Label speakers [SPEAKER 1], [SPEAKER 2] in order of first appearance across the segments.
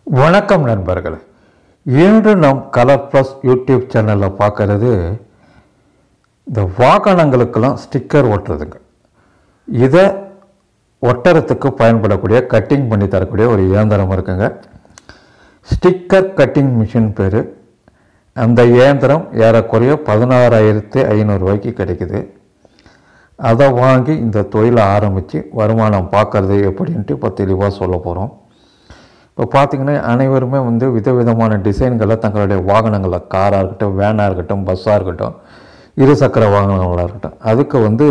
[SPEAKER 1] வணக்கம் நண்பர்களே இன்று நம் கலர் ப்ளஸ் யூடியூப் சேனலில் பார்க்கறது இந்த வாகனங்களுக்கெல்லாம் ஸ்டிக்கர் ஒட்டுறதுங்க இதை ஒட்டுறதுக்கு பயன்படக்கூடிய கட்டிங் பண்ணி தரக்கூடிய ஒரு இயந்திரம் இருக்குங்க ஸ்டிக்கர் கட்டிங் மிஷின் பேர் அந்த இயந்திரம் ஏறக்குறைய பதினாறாயிரத்து ஐநூறுரூவாய்க்கு கிடைக்குது அதை வாங்கி இந்த தொழிலை ஆரம்பித்து வருமானம் பார்க்கறது எப்படின்ட்டு இப்போ தெளிவாக சொல்ல போகிறோம் இப்போ பார்த்தீங்கன்னா அனைவருமே வந்து விதவிதமான டிசைன்களை தங்களுடைய வாகனங்களில் காராக இருக்கட்டும் வேனாக இருக்கட்டும் பஸ்ஸாக இருக்கட்டும் இருசக்கர வாகனங்களாக இருக்கட்டும் அதுக்கு வந்து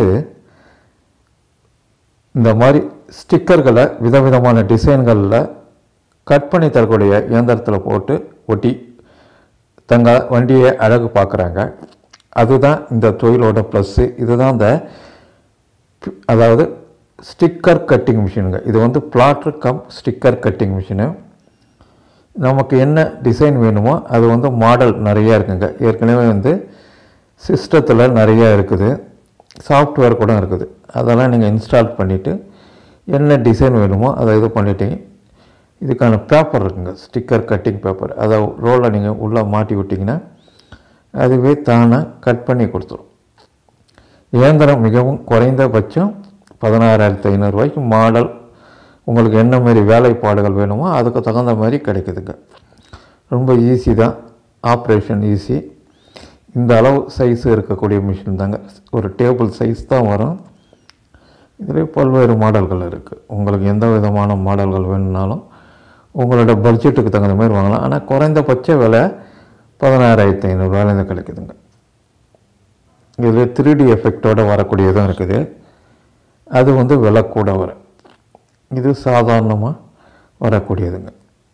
[SPEAKER 1] இந்த மாதிரி ஸ்டிக்கர்களை விதவிதமான டிசைன்களில் கட் பண்ணி தரக்கூடிய இயந்திரத்தில் போட்டு ஒட்டி தங்க வண்டியை அழகு பார்க்குறாங்க அதுதான் இந்த தொழிலோட ப்ளஸ்ஸு இதுதான் இந்த அதாவது ஸ்டிக்கர் கட்டிங் மிஷினுங்க இது வந்து plotter cum sticker cutting machine நமக்கு என்ன டிசைன் வேணுமோ அது வந்து மாடல் நிறையா இருக்குங்க ஏற்கனவே வந்து சிஸ்டத்தில் நிறையா இருக்குது சாஃப்ட்வேர் கூட இருக்குது அதெல்லாம் நீங்கள் இன்ஸ்டால் பண்ணிவிட்டு என்ன டிசைன் வேணுமோ அதை இது பண்ணிட்டீங்க இதுக்கான பேப்பர் இருக்குங்க ஸ்டிக்கர் கட்டிங் பேப்பர் அதை ரோலை நீங்கள் உள்ளே மாட்டி விட்டிங்கன்னா அதுவே தானாக கட் பண்ணி கொடுத்துரும் இயந்திரம் மிகவும் குறைந்தபட்சம் பதினாறாயிரத்து ஐநூறுரூவாய்க்கு மாடல் உங்களுக்கு என்ன மாதிரி வேலைப்பாடுகள் வேணுமோ அதுக்கு தகுந்த மாதிரி கிடைக்குதுங்க ரொம்ப ஈஸி தான் ஆப்ரேஷன் ஈஸி இந்த அளவு சைஸ் இருக்கக்கூடிய மிஷின் தாங்க ஒரு டேபிள் சைஸ் தான் வரும் இதில் பல்வேறு மாடல்கள் இருக்குது உங்களுக்கு எந்த விதமான மாடல்கள் வேணும்னாலும் உங்களோட பட்ஜெட்டுக்கு தகுந்த மாதிரி வாங்கலாம் ஆனால் குறைந்தபட்ச விலை பதினாறாயிரத்தி ஐநூறுரூவாலேருந்து கிடைக்குதுங்க இதில் த்ரீ டி எஃபெக்டோடு வரக்கூடியதும் இருக்குது அது வந்து விலை கூட வரும் இது சாதாரணமாக வரக்கூடியதுங்க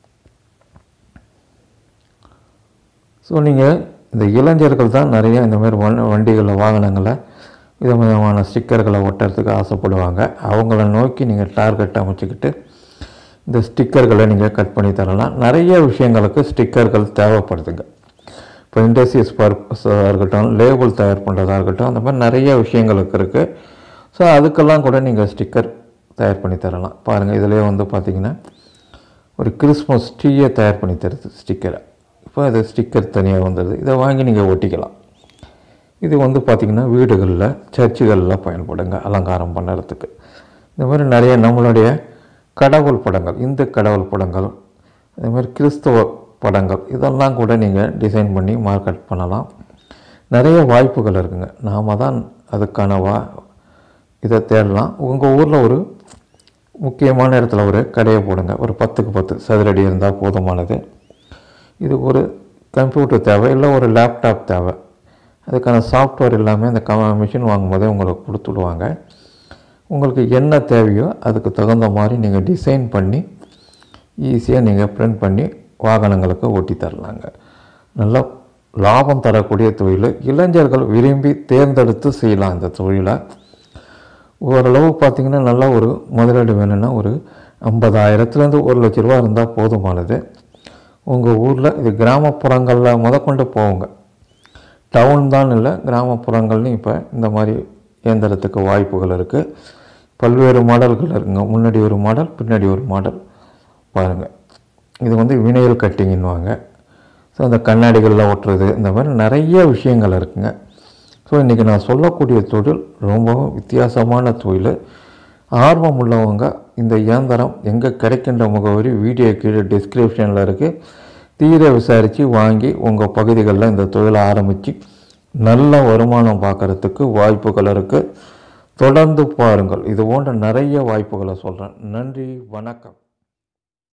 [SPEAKER 1] ஸோ நீங்கள் இந்த இளைஞர்கள் தான் நிறைய இந்த மாதிரி வண் வண்டிகளில் வாகனங்களை வித விதமான ஸ்டிக்கர்களை ஒட்டுறதுக்கு ஆசைப்படுவாங்க அவங்கள நோக்கி நீங்கள் டார்கெட் அமைச்சிக்கிட்டு இந்த ஸ்டிக்கர்களை நீங்கள் கட் பண்ணி தரலாம் நிறைய விஷயங்களுக்கு ஸ்டிக்கர்கள் தேவைப்படுதுங்க இப்போ இண்டஸ்ட்ரீஸ் பர்பஸாக இருக்கட்டும் லேபிள் தயார் பண்ணுறதா இருக்கட்டும் அந்த மாதிரி நிறைய விஷயங்களுக்கு இருக்குது ஸோ அதுக்கெல்லாம் கூட நீங்கள் ஸ்டிக்கர் தயார் பண்ணி தரலாம் பாருங்கள் இதிலே வந்து பார்த்திங்கன்னா ஒரு கிறிஸ்மஸ் ட்ரீயை தயார் பண்ணி தருது ஸ்டிக்கரை இப்போ அது ஸ்டிக்கர் தனியாக வந்துடுது இதை வாங்கி நீங்கள் ஒட்டிக்கலாம் இது வந்து பார்த்திங்கன்னா வீடுகளில் சர்ச்சுகளில் பயன்படுங்க அலங்காரம் பண்ணுறதுக்கு இந்த மாதிரி நிறைய நம்மளுடைய கடவுள் படங்கள் இந்து கடவுள் படங்கள் அதே மாதிரி கிறிஸ்தவ படங்கள் இதெல்லாம் கூட நீங்கள் டிசைன் பண்ணி மார்க்கெட் பண்ணலாம் நிறைய வாய்ப்புகள் இருக்குங்க நாம் தான் அதுக்கான வா இதை தேடலாம் உங்கள் ஊரில் ஒரு முக்கியமான இடத்துல ஒரு கடையை போடுங்க ஒரு பத்துக்கு பத்து சதுரடி இருந்தால் போதுமானது இது ஒரு கம்ப்யூட்டர் தேவை இல்லை ஒரு லேப்டாப் தேவை அதுக்கான சாஃப்ட்வேர் எல்லாமே அந்த க மிஷின் வாங்கும்போதே உங்களுக்கு கொடுத்துடுவாங்க உங்களுக்கு என்ன தேவையோ அதுக்கு தகுந்த மாதிரி நீங்கள் டிசைன் பண்ணி ஈஸியாக நீங்கள் பிரிண்ட் பண்ணி வாகனங்களுக்கு ஓட்டி தரலாங்க நல்ல லாபம் தரக்கூடிய தொழில் இளைஞர்கள் விரும்பி தேர்ந்தெடுத்து செய்யலாம் இந்த தொழிலை ஓரளவு பார்த்திங்கன்னா நல்லா ஒரு முதலீடு வேணும்னா ஒரு ஐம்பதாயிரத்துலேருந்து ஒரு லட்ச ரூபா இருந்தால் போதுமானது உங்கள் ஊரில் இது கிராமப்புறங்களில் முதற்கொண்டு போவோங்க டவுன் தான் இல்லை கிராமப்புறங்கள்லையும் இப்போ இந்த மாதிரி இயந்திரத்துக்கு வாய்ப்புகள் இருக்குது பல்வேறு மாடல்கள் இருக்குங்க முன்னாடி ஒரு மாடல் பின்னாடி ஒரு மாடல் பாருங்கள் இது வந்து வினையல் கட்டிங்குன்னுவாங்க ஸோ அந்த கண்ணாடிகளில் ஒட்டுறது இந்த மாதிரி நிறைய விஷயங்கள் இருக்குங்க ஸோ இன்றைக்கி நான் சொல்லக்கூடிய தொழில் ரொம்பவும் வித்தியாசமான தொழில் ஆர்வம் உள்ளவங்க இந்த இயந்திரம் எங்கே கிடைக்கின்ற முகவரி வீடியோ கீழே டிஸ்கிரிப்ஷனில் இருக்குது தீர விசாரித்து வாங்கி உங்கள் பகுதிகளில் இந்த தொழிலை ஆரம்பித்து நல்ல வருமானம் பார்க்குறதுக்கு வாய்ப்புகள் இருக்குது தொடர்ந்து பாருங்கள் இது போன்ற நிறைய வாய்ப்புகளை சொல்கிறேன் நன்றி வணக்கம்